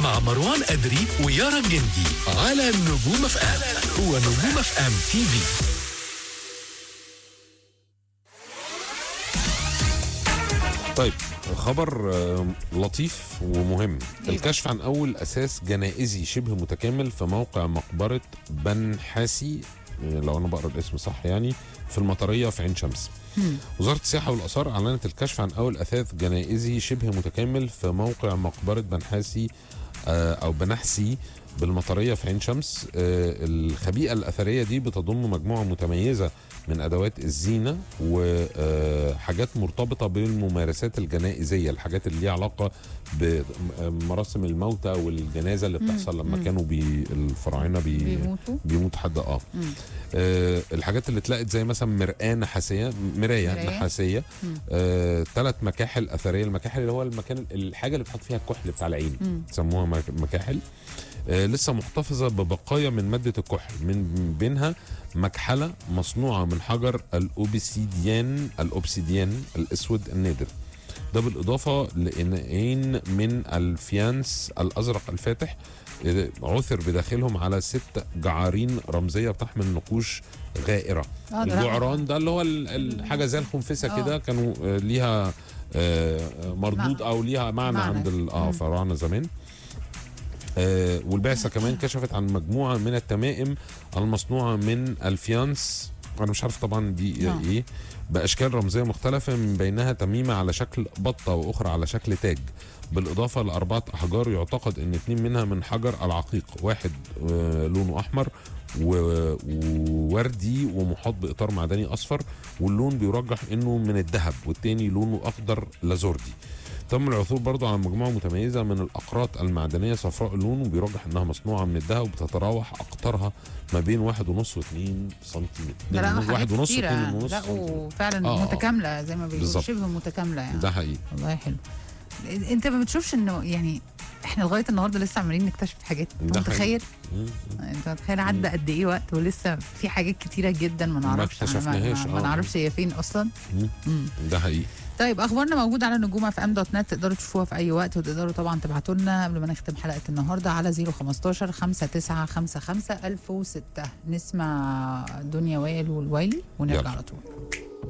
مع مروان أدري ويارا جندي على نجوم اف ام هو نجوم اف ام تي في طيب خبر آه، لطيف ومهم الكشف عن اول اساس جنائزي شبه متكامل في موقع مقبره بن حاسي آه، لو انا بقرا الاسم صح يعني في المطريه في عين شمس وزاره السياحه والاثار اعلنت الكشف عن اول اثاث جنائزي شبه متكامل في موقع مقبره بنحاسي آه، او بنحسي بالمطريه في عين شمس آه، الخبيئه الاثريه دي بتضم مجموعه متميزه من ادوات الزينه وحاجات مرتبطه بالممارسات الجنائزيه الحاجات اللي ليها علاقه بمراسم الموتى والجنازه اللي بتحصل لما كانوا بي الفراعنه بي بيموتوا بيموت حد اه مم. آه، الحاجات اللي اتلقت زي مثلا مرآة نحاسية مراية مراية. نحاسية مم. آه، ثلاث مكاحل أثرية المكاحل اللي هو المكان الحاجة اللي بتحط فيها الكحل بتاع العين مم. سموها مك- مكاحل آه، لسه محتفظة ببقايا من مادة الكحل من بينها مكحلة مصنوعة من حجر الأوبسيديان الأوبسيديان الأسود النادر ده بالإضافة لإناءين من الفيانس الأزرق الفاتح آه، عثر بداخلهم على ست جعارين رمزية بتحمل نقوش غائرة آه، ده الجعران ده اللي هو ال- الحاجة زي الخنفسة آه. كده كانوا آه، ليها آه، مردود معنى. او ليها معنى, معنى. عند ال- اه مم. فراعنه زمان آه والبعثه كمان كشفت عن مجموعه من التمائم المصنوعه من الفيانس انا مش عارف طبعا دي آه. ايه باشكال رمزيه مختلفه من بينها تميمه على شكل بطه واخرى على شكل تاج بالاضافه لاربعه احجار يعتقد ان اتنين منها من حجر العقيق واحد آه لونه احمر و- ووردي ومحاط باطار معدني اصفر واللون بيرجح انه من الذهب والتاني لونه اخضر لازوردي تم العثور برضو على مجموعة متميزة من الأقراط المعدنية صفراء اللون وبيرجح إنها مصنوعة من الذهب وبتتراوح أقطارها ما بين واحد ونص واثنين سنتيمتر ده لا اتنين- حاجات واحد ونص كتيرة. واثنين ونص لا سنتيمتر. وفعلا آه، آه. متكامله زي ما بيقولوا بالظبط. شبه متكامله يعني ده حقيقي والله حلو انت ما بتشوفش انه يعني احنا لغايه النهارده لسه عمالين نكتشف حاجات انت ده متخيل مم. انت متخيل عدى قد ايه وقت ولسه في حاجات كتيره جدا ما نعرفش عنها، اكتشفناهاش، ما, ما آه. نعرفش هي فين اصلا مم. مم. ده حقيقي طيب اخبارنا موجوده على نجوم اف ام دوت نت تقدروا تشوفوها في اي وقت وتقدروا طبعا تبعتوا لنا قبل ما نختم حلقه النهارده على 015 5955 1006 نسمع دنيا وائل والويلي ونرجع يلا. على طول